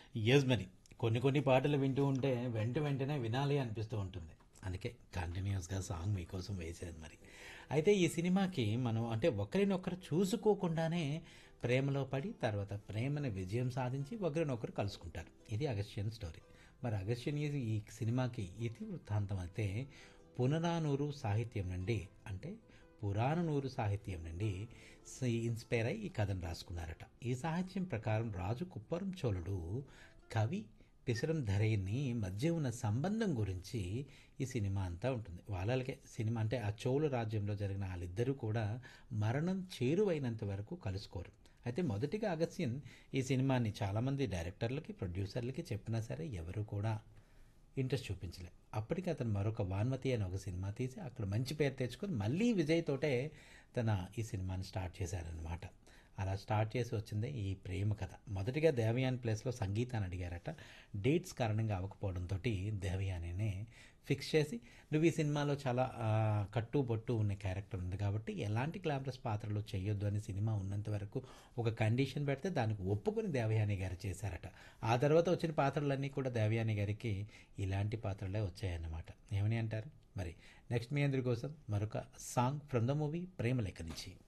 yes మరి కొన్ని కొన్ని పాటలు వింటూ ఉంటే వెంట వెంటనే వినాలి అనిపిస్తూ ఉంటుంది అందుకే కంటిన్యూస్గా సాంగ్ మీకోసం వేసేది మరి అయితే ఈ సినిమాకి మనం అంటే ఒకరినొకరు చూసుకోకుండానే ప్రేమలో పడి తర్వాత ప్రేమని విజయం సాధించి ఒకరినొకరు కలుసుకుంటారు ఇది అగస్త్యన్ స్టోరీ మరి అగస్త్యన్ ఈ- ఈ సినిమాకి ఇతి వృత్తాంతం అయితే పునరానూరు సాహిత్యం నుండి అంటే పురాణనూరు సాహిత్యం నుండి స- ఇన్స్పైర్ అయి ఈ కథను రాసుకున్నారట ఈ సాహిత్యం ప్రకారం రాజు కుప్పరం చోళుడు కవి పిసరం ధరయ్యని మధ్య ఉన్న సంబంధం గురించి ఈ సినిమా అంతా ఉంటుంది వాళ్ళకే సినిమా అంటే ఆ చోళ రాజ్యంలో జరిగిన వాళ్ళిద్దరూ కూడా మరణం చేరువైనంత వరకు కలుసుకోరు అయితే మొదటిగా అగస్త్యన్ ఈ సినిమాని చాలామంది డైరెక్టర్లకి ప్రొడ్యూసర్లకి చెప్పినా సరే ఎవరు కూడా ఇంట్రెస్ట్ చూపించలే అప్పటికి అతను మరొక వాన్మతి అనే ఒక సినిమా తీసి అక్కడ మంచి పేరు తెచ్చుకొని మళ్ళీ విజయ్ తోటే తన ఈ సినిమాని స్టార్ట్ చేశారనమాట అలా స్టార్ట్ చేసి వచ్చిందే ఈ ప్రేమ కథ మొదటిగా దేవయాని ప్లేస్లో సంగీతాన్ని అడిగారట డేట్స్ కారణంగా అవ్వకపోవడంతో దేవయానినే ఫిక్స్ చేసి నువ్వు ఈ సినిమాలో చాలా ఆ, కట్టు బొట్టు ఉన్న క్యారెక్టర్ ఉంది కాబట్టి ఎలాంటి గ్లామరస్ పాత్రలు చేయొద్దు అని సినిమా ఉన్నంత వరకు ఒక కండిషన్ పెడితే దానికి ఒప్పుకొని దేవయాని గారు చేశారట ఆ తర్వాత వచ్చిన పాత్రలన్నీ కూడా దేవయాని గారికి ఇలాంటి పాత్రలే వచ్చాయన్నమాట ఏమని అంటారు మరి నెక్స్ట్ మీ అందరి కోసం మరొక song from the movie Prema Lekka నుంచి